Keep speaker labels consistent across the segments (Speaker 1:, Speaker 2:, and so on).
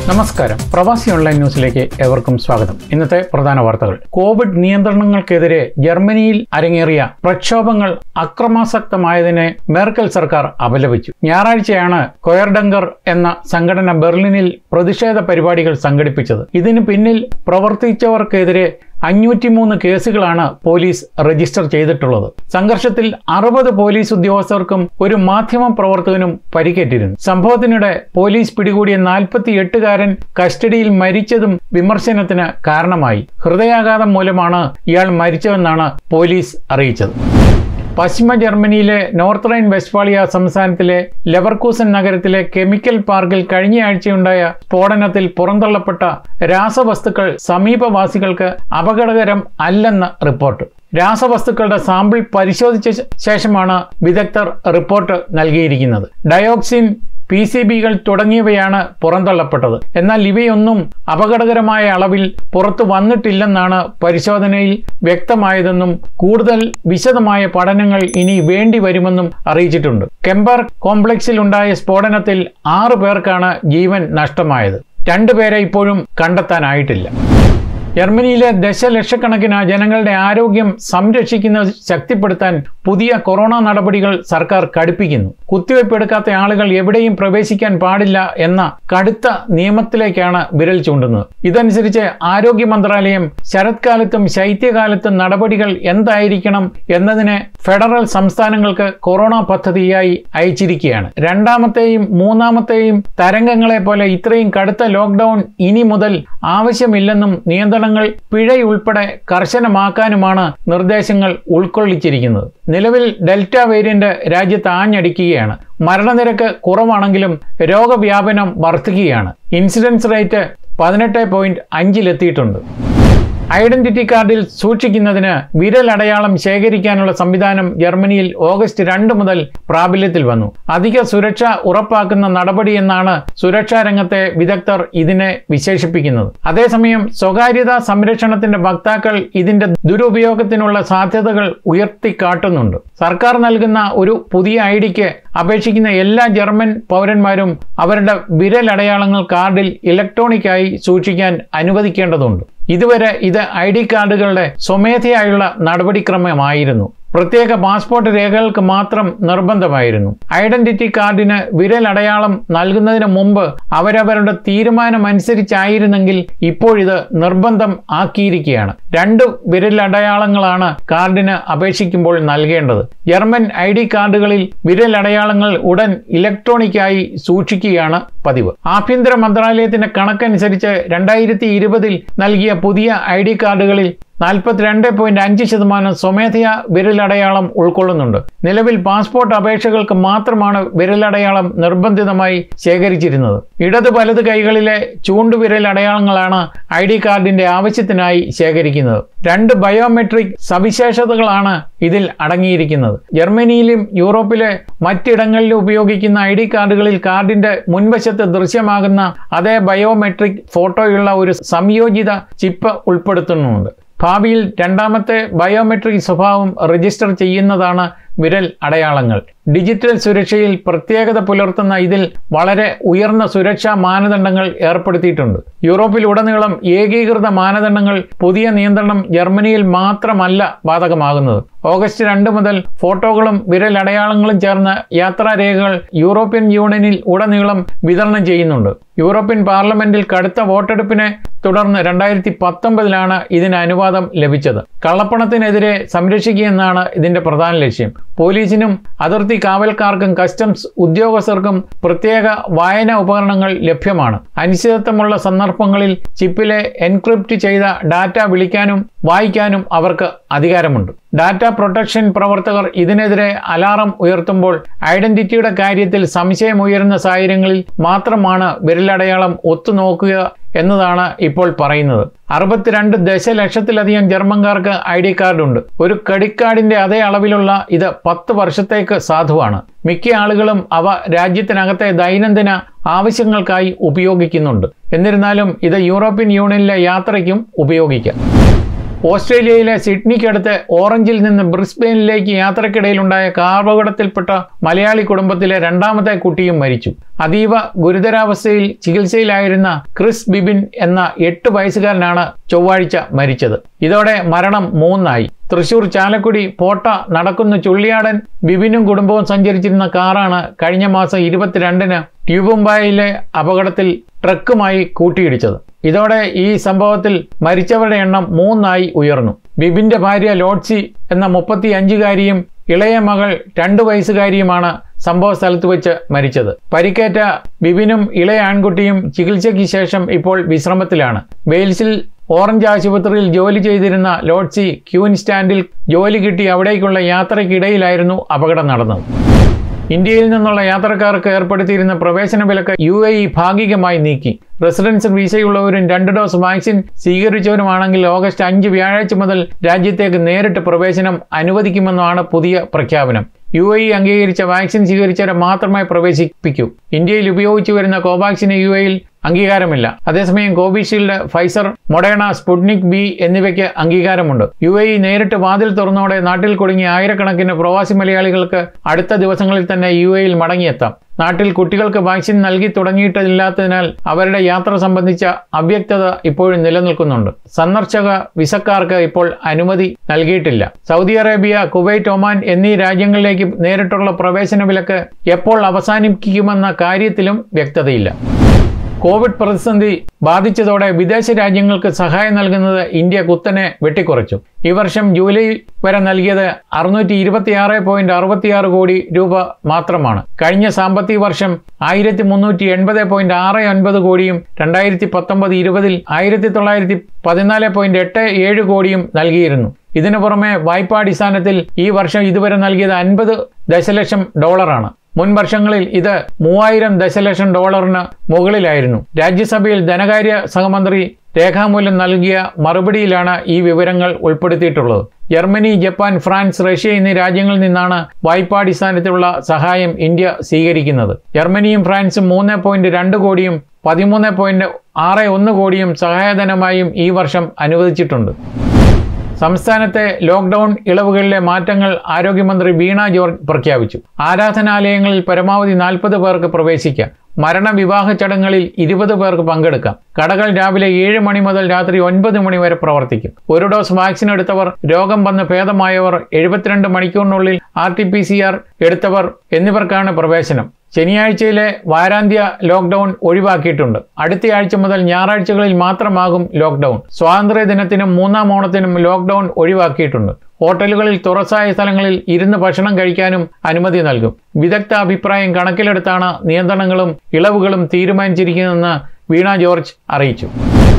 Speaker 1: നമസ്കാരം പ്രവാസി ഓൺലൈൻ ന്യൂസിലേക്ക് ഏവർക്കും സ്വാഗതം ഇന്നത്തെ പ്രധാന വാർത്തകൾ കോവിഡ് നിയന്ത്രണങ്ങൾക്കെതിരെ ജർമ്മനിയിൽ അരങ്ങേറിയ പ്രക്ഷോഭങ്ങൾ അക്രമാസക്തമായതിനെ മേർക്കൽ സർക്കാർ അപലപിച്ചു ഞായറാഴ്ചയാണ് കൊയർഡങ്കർ എന്ന സംഘടന ബെർലിനിൽ പ്രതിഷേധ പരിപാടികൾ സംഘടിപ്പിച്ചത് ഇതിന് പിന്നിൽ പ്രവർത്തിച്ചവർക്കെതിരെ അഞ്ഞൂറ്റിമൂന്ന് കേസുകളാണ് പോലീസ് രജിസ്റ്റർ ചെയ്തിട്ടുള്ളത് സംഘർഷത്തിൽ അറുപത് പോലീസ് ഉദ്യോഗസ്ഥർക്കും ഒരു മാധ്യമ പ്രവർത്തകനും പരിക്കേറ്റിരുന്നു സംഭവത്തിനിടെ പോലീസ് പിടികൂടിയ നാൽപ്പത്തി എട്ടുകാരൻ കസ്റ്റഡിയിൽ മരിച്ചതും വിമർശനത്തിന് കാരണമായി ഹൃദയാഘാതം മൂലമാണ് ഇയാൾ മരിച്ചതെന്നാണ് പോലീസ് അറിയിച്ചത് പശ്ചിമ ജർമ്മനിയിലെ നോർത്ത് റൈൻ വെസ്റ്റ്ഫാളിയ സംസ്ഥാനത്തിലെ ലെവർകൂസൻ നഗരത്തിലെ കെമിക്കൽ പാർക്കിൽ കഴിഞ്ഞയാഴ്ചയുണ്ടായ സ്ഫോടനത്തിൽ പുറന്തള്ളപ്പെട്ട രാസവസ്തുക്കൾ സമീപവാസികൾക്ക് അപകടകരം അല്ലെന്ന് റിപ്പോർട്ട് രാസവസ്തുക്കളുടെ സാമ്പിൾ പരിശോധിച്ച ശേഷമാണ് വിദഗ്ധർ റിപ്പോർട്ട് നൽകിയിരിക്കുന്നത് ഡയോക്സിൻ പി സി ബികൾ തുടങ്ങിയവയാണ് പുറന്തള്ളപ്പെട്ടത് എന്നാൽ ഇവയൊന്നും അപകടകരമായ അളവിൽ പുറത്തു വന്നിട്ടില്ലെന്നാണ് പരിശോധനയിൽ വ്യക്തമായതെന്നും കൂടുതൽ വിശദമായ പഠനങ്ങൾ ഇനി വേണ്ടി വരുമെന്നും അറിയിച്ചിട്ടുണ്ട് കെമ്പർ കോംപ്ലക്സിൽ ഉണ്ടായ സ്ഫോടനത്തിൽ ആറ് പേർക്കാണ് ജീവൻ നഷ്ടമായത് രണ്ടുപേരെ ഇപ്പോഴും കണ്ടെത്താനായിട്ടില്ല ജർമ്മനിയിലെ ദശലക്ഷക്കണക്കിന് ജനങ്ങളുടെ ആരോഗ്യം സംരക്ഷിക്കുന്നത് ശക്തിപ്പെടുത്താൻ പുതിയ കൊറോണ നടപടികൾ സർക്കാർ കടുപ്പിക്കുന്നു കുത്തിവയ്പ് എടുക്കാത്ത ആളുകൾ എവിടെയും പ്രവേശിക്കാൻ പാടില്ല എന്ന കടുത്ത നിയമത്തിലേക്കാണ് വിരൽ ചൂണ്ടുന്നത് ഇതനുസരിച്ച് ആരോഗ്യ മന്ത്രാലയം ശരത്കാലത്തും ശൈത്യകാലത്തും നടപടികൾ എന്തായിരിക്കണം എന്നതിന് ഫെഡറൽ സംസ്ഥാനങ്ങൾക്ക് കൊറോണ പദ്ധതിയായി അയച്ചിരിക്കുകയാണ് രണ്ടാമത്തെയും മൂന്നാമത്തെയും തരംഗങ്ങളെ പോലെ ഇത്രയും കടുത്ത ലോക്ക്ഡൌൺ ഇനി മുതൽ ആവശ്യമില്ലെന്നും നിയന്ത്രണങ്ങൾ പിഴയുൾപ്പെടെ കർശനമാക്കാനുമാണ് നിർദ്ദേശങ്ങൾ ഉൾക്കൊള്ളിച്ചിരിക്കുന്നത് നിലവിൽ ഡെൽറ്റ വേരിയന്റ് രാജ്യത്ത് ആഞ്ഞടിക്കുകയാണ് മരണനിരക്ക് കുറവാണെങ്കിലും രോഗവ്യാപനം വർദ്ധിക്കുകയാണ് ഇൻസിഡൻസ് റേറ്റ് പതിനെട്ട് പോയിന്റ് അഞ്ചിലെത്തിയിട്ടുണ്ട് ഐഡന്റിറ്റി കാർഡിൽ സൂക്ഷിക്കുന്നതിന് വിരലടയാളം ശേഖരിക്കാനുള്ള സംവിധാനം ജർമ്മനിയിൽ ഓഗസ്റ്റ് രണ്ട് മുതൽ പ്രാബല്യത്തിൽ വന്നു അധിക സുരക്ഷ ഉറപ്പാക്കുന്ന നടപടി എന്നാണ് സുരക്ഷാ രംഗത്തെ വിദഗ്ധർ ഇതിനെ വിശേഷിപ്പിക്കുന്നത് അതേസമയം സ്വകാര്യതാ സംരക്ഷണത്തിന്റെ വക്താക്കൾ ഇതിന്റെ ദുരുപയോഗത്തിനുള്ള സാധ്യതകൾ ഉയർത്തിക്കാട്ടുന്നുണ്ട് സർക്കാർ നൽകുന്ന ഒരു പുതിയ ഐ ഡിക്ക് അപേക്ഷിക്കുന്ന എല്ലാ ജർമ്മൻ പൗരന്മാരും അവരുടെ വിരലടയാളങ്ങൾ കാർഡിൽ ഇലക്ട്രോണിക്കായി സൂക്ഷിക്കാൻ അനുവദിക്കേണ്ടതുണ്ട് ഇതുവരെ ഇത് ഐ ഡി കാർഡുകളുടെ സ്വമേധയായുള്ള നടപടിക്രമമായിരുന്നു പ്രത്യേക പാസ്പോർട്ട് രേഖകൾക്ക് മാത്രം നിർബന്ധമായിരുന്നു ഐഡന്റിറ്റി കാർഡിന് വിരലടയാളം നൽകുന്നതിന് മുമ്പ് അവരവരുടെ തീരുമാനമനുസരിച്ചായിരുന്നെങ്കിൽ ഇപ്പോഴിത് നിർബന്ധം ആക്കിയിരിക്കുകയാണ് രണ്ട് വിരലടയാളങ്ങളാണ് കാർഡിന് അപേക്ഷിക്കുമ്പോൾ നൽകേണ്ടത് ജർമ്മൻ ഐ ഡി കാർഡുകളിൽ വിരലടയാളങ്ങൾ ഉടൻ ഇലക്ട്രോണിക്കായി സൂക്ഷിക്കുകയാണ് പതിവ് ആഭ്യന്തര മന്ത്രാലയത്തിന്റെ കണക്കനുസരിച്ച് രണ്ടായിരത്തി ഇരുപതിൽ നൽകിയ പുതിയ ഐ ഡി കാർഡുകളിൽ നാൽപ്പത്തിരണ്ട് പോയിന്റ് അഞ്ച് ശതമാനം സ്വമേധയാ വിരലടയാളം ഉൾക്കൊള്ളുന്നുണ്ട് നിലവിൽ പാസ്പോർട്ട് അപേക്ഷകൾക്ക് മാത്രമാണ് വിരലടയാളം നിർബന്ധിതമായി ശേഖരിച്ചിരുന്നത് ഇടത് വലത് കൈകളിലെ ചൂണ്ടുവിരൽ അടയാളങ്ങളാണ് ഐ ഡി കാർഡിന്റെ ആവശ്യത്തിനായി ശേഖരിക്കുന്നത് രണ്ട് ബയോമെട്രിക് സവിശേഷതകളാണ് ഇതിൽ അടങ്ങിയിരിക്കുന്നത് ജർമ്മനിയിലും യൂറോപ്പിലെ മറ്റിടങ്ങളിലും ഉപയോഗിക്കുന്ന ഐ ഡി കാർഡുകളിൽ കാർഡിന്റെ മുൻവശത്ത് ദൃശ്യമാകുന്ന അതേ ബയോമെട്രിക് ഫോട്ടോയുള്ള ഒരു സംയോജിത ചിപ്പ് ഉൾപ്പെടുത്തുന്നുണ്ട് ഭാവിയിൽ രണ്ടാമത്തെ ബയോമെട്രിക് സ്വഭാവം രജിസ്റ്റർ ചെയ്യുന്നതാണ് വിരൽ അടയാളങ്ങൾ ഡിജിറ്റൽ സുരക്ഷയിൽ പ്രത്യേകത പുലർത്തുന്ന ഇതിൽ വളരെ ഉയർന്ന സുരക്ഷാ മാനദണ്ഡങ്ങൾ ഏർപ്പെടുത്തിയിട്ടുണ്ട് യൂറോപ്പിലുടനീളം ഏകീകൃത മാനദണ്ഡങ്ങൾ പുതിയ നിയന്ത്രണം ജർമ്മനിയിൽ മാത്രമല്ല ബാധകമാകുന്നത് ഓഗസ്റ്റ് രണ്ട് മുതൽ ഫോട്ടോകളും വിരലടയാളങ്ങളും ചേർന്ന യാത്രാരേഖകൾ യൂറോപ്യൻ യൂണിയനിൽ ഉടനീളം വിതരണം ചെയ്യുന്നുണ്ട് യൂറോപ്യൻ പാർലമെന്റിൽ കടുത്ത വോട്ടെടുപ്പിനെ തുടർന്ന് രണ്ടായിരത്തി പത്തൊമ്പതിലാണ് ഇതിന് അനുവാദം ലഭിച്ചത് കള്ളപ്പണത്തിനെതിരെ സംരക്ഷിക്കുകയെന്നാണ് ഇതിന്റെ പ്രധാന ലക്ഷ്യം പോലീസിനും അതിർത്തി കാവൽക്കാർക്കും കസ്റ്റംസ് ഉദ്യോഗസ്ഥർക്കും പ്രത്യേക വായന ഉപകരണങ്ങൾ ലഭ്യമാണ് അനിശ്ചിതത്വമുള്ള സന്ദർഭങ്ങളിൽ ചിപ്പിലെ എൻക്രിപ്റ്റ് ചെയ്ത ഡാറ്റ വിളിക്കാനും വായിക്കാനും അവർക്ക് അധികാരമുണ്ട് ഡാറ്റ പ്രൊട്ടക്ഷൻ പ്രവർത്തകർ ഇതിനെതിരെ അലാറം ഉയർത്തുമ്പോൾ ഐഡന്റിറ്റിയുടെ കാര്യത്തിൽ സംശയമുയരുന്ന സാഹചര്യങ്ങളിൽ മാത്രമാണ് വിരലടയാളം ഒത്തുനോക്കുക എന്നതാണ് ഇപ്പോൾ പറയുന്നത് അറുപത്തിരണ്ട് ദശലക്ഷത്തിലധികം ജർമ്മൻകാർക്ക് ഐ ഡി കാർഡ് ഉണ്ട് ഒരു ക്രെഡിറ്റ് കാർഡിന്റെ അതേ അളവിലുള്ള ഇത് പത്ത് വർഷത്തേക്ക് സാധുവാണ് മിക്ക ആളുകളും അവ രാജ്യത്തിനകത്തെ ദൈനംദിന ആവശ്യങ്ങൾക്കായി ഉപയോഗിക്കുന്നുണ്ട് എന്നിരുന്നാലും ഇത് യൂറോപ്യൻ യൂണിയനിലെ യാത്രയ്ക്കും ഉപയോഗിക്കാം ഓസ്ട്രേലിയയിലെ സിഡ്നിക്കടുത്ത് ഓറഞ്ചിൽ നിന്ന് ബ്രിസ്ബെയിനിലേക്ക് യാത്രക്കിടയിലുണ്ടായ കാർപകടത്തിൽപ്പെട്ട മലയാളി കുടുംബത്തിലെ രണ്ടാമത്തെ കുട്ടിയും മരിച്ചു അതീവ ഗുരുതരാവസ്ഥയിൽ ചികിത്സയിലായിരുന്ന ക്രിസ് ബിബിൻ എന്ന എട്ട് വയസ്സുകാരനാണ് ചൊവ്വാഴ്ച മരിച്ചത് ഇതോടെ മരണം മൂന്നായി തൃശൂർ ചാലക്കുടി പോട്ട നടക്കുന്ന ചുള്ളിയാടൻ ബിബിനും കുടുംബവും സഞ്ചരിച്ചിരുന്ന കാറാണ് കഴിഞ്ഞ മാസം ഇരുപത്തിരണ്ടിന് ട്യൂബുംബായിലെ അപകടത്തിൽ ട്രക്കുമായി കൂട്ടിയിടിച്ചത് ഇതോടെ ഈ സംഭവത്തിൽ മരിച്ചവരുടെ എണ്ണം മൂന്നായി ഉയർന്നു ബിബിന്റെ ഭാര്യ ലോഡ്സി എന്ന മുപ്പത്തി അഞ്ചുകാരിയും ഇളയ മകൾ രണ്ടു വയസ്സുകാരിയുമാണ് സംഭവ സ്ഥലത്ത് വെച്ച് മരിച്ചത് പരിക്കേറ്റ ബിബിനും ഇളയ ആൺകുട്ടിയും ചികിത്സയ്ക്ക് ശേഷം ഇപ്പോൾ വിശ്രമത്തിലാണ് വെയിൽസിൽ ഓറഞ്ച് ആശുപത്രിയിൽ ജോലി ചെയ്തിരുന്ന ലോഡ്സി ക്യൂൻ സ്റ്റാൻഡിൽ ജോലി കിട്ടി അവിടേക്കുള്ള യാത്രയ്ക്കിടയിലായിരുന്നു അപകടം നടന്നത് ഇന്ത്യയിൽ നിന്നുള്ള യാത്രക്കാർക്ക് ഏർപ്പെടുത്തിയിരുന്ന പ്രവേശന വിലക്ക് യു എ ഇ ഭാഗികമായി നീക്കി റെസിഡൻസ് വീസയുള്ളവരും രണ്ട് ഡോസ് വാക്സിൻ സ്വീകരിച്ചവരുമാണെങ്കിൽ ഓഗസ്റ്റ് അഞ്ച് വ്യാഴാഴ്ച മുതൽ രാജ്യത്തേക്ക് നേരിട്ട് പ്രവേശനം അനുവദിക്കുമെന്നാണ് പുതിയ പ്രഖ്യാപനം യു എ ഇ അംഗീകരിച്ച വാക്സിൻ സ്വീകരിച്ചവരെ മാത്രമേ പ്രവേശിപ്പിക്കൂ ഇന്ത്യയിൽ ഉപയോഗിച്ചു വരുന്ന കോവാക്സിന് യു എയിൽ അംഗീകാരമില്ല അതേസമയം Covishield Pfizer Moderna Sputnik B എന്നിവയ്ക്ക് അംഗീകാരമുണ്ട് യു എ ഇ നേരിട്ട് വാതിൽ തുറന്നോടെ നാട്ടിൽ കുടുങ്ങിയ ആയിരക്കണക്കിന് പ്രവാസി മലയാളികൾക്ക് അടുത്ത ദിവസങ്ങളിൽ തന്നെ യു എയിൽ മടങ്ങിയെത്താം നാട്ടിൽ കുട്ടികൾക്ക് വാക്സിൻ നൽകി തുടങ്ങിയിട്ടില്ലാത്തതിനാൽ അവരുടെ യാത്ര സംബന്ധിച്ച അവ്യക്തത ഇപ്പോഴും നിലനിൽക്കുന്നുണ്ട് സന്ദർശക വിസക്കാർക്ക് ഇപ്പോൾ അനുമതി നൽകിയിട്ടില്ല സൗദി അറേബ്യ കുവൈറ്റ് ഒമാൻ എന്നീ രാജ്യങ്ങളിലേക്ക് നേരിട്ടുള്ള പ്രവേശന വിലക്ക് എപ്പോൾ അവസാനിപ്പിക്കുമെന്ന കാര്യത്തിലും വ്യക്തതയില്ല കോവിഡ് പ്രതിസന്ധി ബാധിച്ചതോടെ വിദേശ രാജ്യങ്ങൾക്ക് സഹായം നൽകുന്നത് ഇന്ത്യ കുത്തനെ വെട്ടിക്കുറച്ചു ഈ വർഷം ജൂലൈ വരെ നൽകിയത് അറുന്നൂറ്റി ഇരുപത്തിയാറ് പോയിന്റ് അറുപത്തിയാറ് കോടി രൂപ മാത്രമാണ് കഴിഞ്ഞ സാമ്പത്തിക വർഷം ആയിരത്തി മുന്നൂറ്റി എൺപത് പോയിന്റ് ആറ് ഒൻപത് കോടിയും രണ്ടായിരത്തി പത്തൊമ്പത് ഇരുപതിൽ ആയിരത്തി തൊള്ളായിരത്തി പതിനാല് പോയിന്റ് എട്ട് ഏഴ് കോടിയും നൽകിയിരുന്നു ഇതിനു പുറമെ വായ്പാടിസ്ഥാനത്തിൽ ഈ വർഷം ഇതുവരെ നൽകിയത് അൻപത് ദശലക്ഷം ഡോളറാണ് മുൻ വർഷങ്ങളിൽ ഇത് മൂവായിരം ദശലക്ഷം ഡോളറിന് മുകളിലായിരുന്നു രാജ്യസഭയിൽ ധനകാര്യ സഹമന്ത്രി രേഖാമൂലം നൽകിയ മറുപടിയിലാണ് ഈ വിവരങ്ങൾ ഉൾപ്പെടുത്തിയിട്ടുള്ളത് ജർമ്മനി ജപ്പാൻ ഫ്രാൻസ് റഷ്യ എന്നീ രാജ്യങ്ങളിൽ നിന്നാണ് വായ്പാടിസ്ഥാനത്തിലുള്ള സഹായം ഇന്ത്യ സ്വീകരിക്കുന്നത് ജർമ്മനിയും ഫ്രാൻസും മൂന്ന് പോയിന്റ് രണ്ട് കോടിയും പതിമൂന്ന് പോയിന്റ് ആറ് ഒന്ന് കോടിയും സഹായധനമായും ഈ വർഷം അനുവദിച്ചിട്ടുണ്ട് സംസ്ഥാനത്തെ ലോക്ക്ഡൌൺ ഇളവുകളിലെ മാറ്റങ്ങൾ ആരോഗ്യമന്ത്രി വീണ ജോർജ് പ്രഖ്യാപിച്ചു ആരാധനാലയങ്ങളിൽ പരമാവധി നാൽപ്പത് പേർക്ക് പ്രവേശിക്കാം മരണ വിവാഹ ചടങ്ങുകളിൽ ഇരുപത് പേർക്ക് പങ്കെടുക്കാം കടകൾ രാവിലെ ഏഴ് മണി മുതൽ രാത്രി ഒൻപത് മണി വരെ പ്രവർത്തിക്കും ഒരു ഡോസ് വാക്സിൻ എടുത്തവർ രോഗം വന്ന് ഭേദമായവർ എഴുപത്തിരണ്ട് മണിക്കൂറിനുള്ളിൽ R T P C R എടുത്തവർ എന്നിവർക്കാണ് പ്രവേശനം ശനിയാഴ്ചയിലെ വാരാന്ത്യ ലോക്ക്ഡൌൺ ഒഴിവാക്കിയിട്ടുണ്ട് അടുത്ത ആഴ്ച മുതൽ ഞായറാഴ്ചകളിൽ മാത്രമാകും ലോക്ക്ഡൌൺ സ്വാതന്ത്ര്യ ദിനത്തിനും മൂന്നാം ഓണത്തിനും ലോക്ക്ഡൌൺ ഒഴിവാക്കിയിട്ടുണ്ട് ഹോട്ടലുകളിൽ തുറസായ സ്ഥലങ്ങളിൽ ഇരുന്ന് ഭക്ഷണം കഴിക്കാനും അനുമതി നൽകും വിദഗ്ധ അഭിപ്രായം കണക്കിലെടുത്താണ് നിയന്ത്രണങ്ങളും ഇളവുകളും തീരുമാനിച്ചിരിക്കുന്നതെന്ന് വീണ ജോർജ് അറിയിച്ചു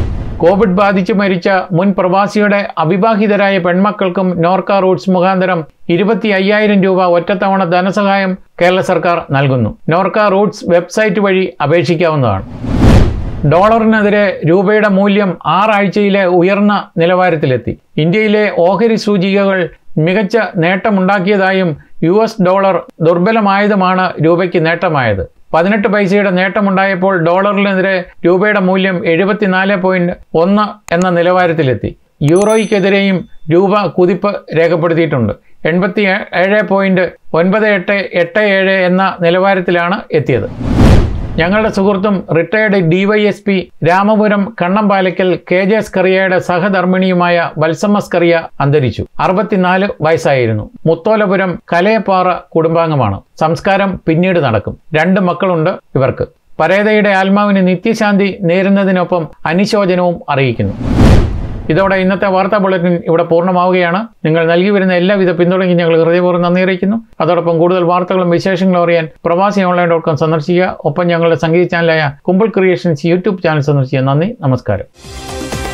Speaker 1: കോവിഡ് ബാധിച്ച് മരിച്ച മുൻ പ്രവാസിയുടെ അവിവാഹിതരായ പെൺമക്കൾക്കും നോർക്ക റൂട്ട്സ് മുഖാന്തരം ഇരുപത്തി അയ്യായിരം രൂപ ഒറ്റത്തവണ ധനസഹായം കേരള സർക്കാർ നൽകുന്നു നോർക്ക റൂട്ട്സ് വെബ്സൈറ്റ് വഴി അപേക്ഷിക്കാവുന്നതാണ് ഡോളറിനെതിരെ രൂപയുടെ മൂല്യം ആറാഴ്ചയിലെ ഉയർന്ന നിലവാരത്തിലെത്തി ഇന്ത്യയിലെ ഓഹരി സൂചികകൾ മികച്ച നേട്ടമുണ്ടാക്കിയതായും യു എസ് ഡോളർ ദുർബലമായതുമാണ് രൂപയ്ക്ക് നേട്ടമായത് പതിനെട്ട് പൈസയുടെ നേട്ടമുണ്ടായപ്പോൾ ഡോളറിനെതിരെ രൂപയുടെ മൂല്യം എഴുപത്തിനാല് പോയിന്റ് ഒന്ന് എന്ന നിലവാരത്തിലെത്തി യൂറോയ്ക്കെതിരെയും രൂപ കുതിപ്പ് രേഖപ്പെടുത്തിയിട്ടുണ്ട് എൺപത്തി ഏഴ് പോയിന്റ് ഒൻപത് എട്ട് എട്ട് ഏഴ് എന്ന നിലവാരത്തിലാണ് എത്തിയത് ഞങ്ങളുടെ സുഹൃത്തും retired DYSP Ramapuram Kannampalackal K J സ്കറിയയുടെ സഹധർമ്മിണിയുമായ വത്സമ്മ സ്കറിയ അന്തരിച്ചു അറുപത്തിനാല് വയസ്സായിരുന്നു മുത്തോലപുരം കലയപ്പാറ കുടുംബാംഗമാണ് സംസ്കാരം പിന്നീട് നടക്കും രണ്ട് മക്കളുണ്ട് ഇവർക്ക് പരേതയുടെ ആത്മാവിന് നിത്യശാന്തി നേരുന്നതിനൊപ്പം അനുശോചനവും അറിയിക്കുന്നു ഇതോടെ ഇന്നത്തെ വാർത്താ ബുള്ളറ്റിൻ ഇവിടെ പൂർണ്ണമാവുകയാണ് നിങ്ങൾ നൽകി വരുന്ന എല്ലാവിധ പിന്തുണയ്ക്കും ഞങ്ങൾ ഹൃദയപൂർവ്വം നന്ദി അറിയിക്കുന്നു അതോടൊപ്പം കൂടുതൽ വാർത്തകളും വിശേഷങ്ങളും അറിയാൻ പ്രവാസി ഓൺലൈൻ ഡോട്ട് കോം സന്ദർശിക്കുക ഒപ്പം ഞങ്ങളുടെ സംഗീത ചാനലായ കുമ്പിൾ ക്രിയേഷൻസ് യൂട്യൂബ് ചാനൽ സന്ദർശിക്കുക നന്ദി നമസ്കാരം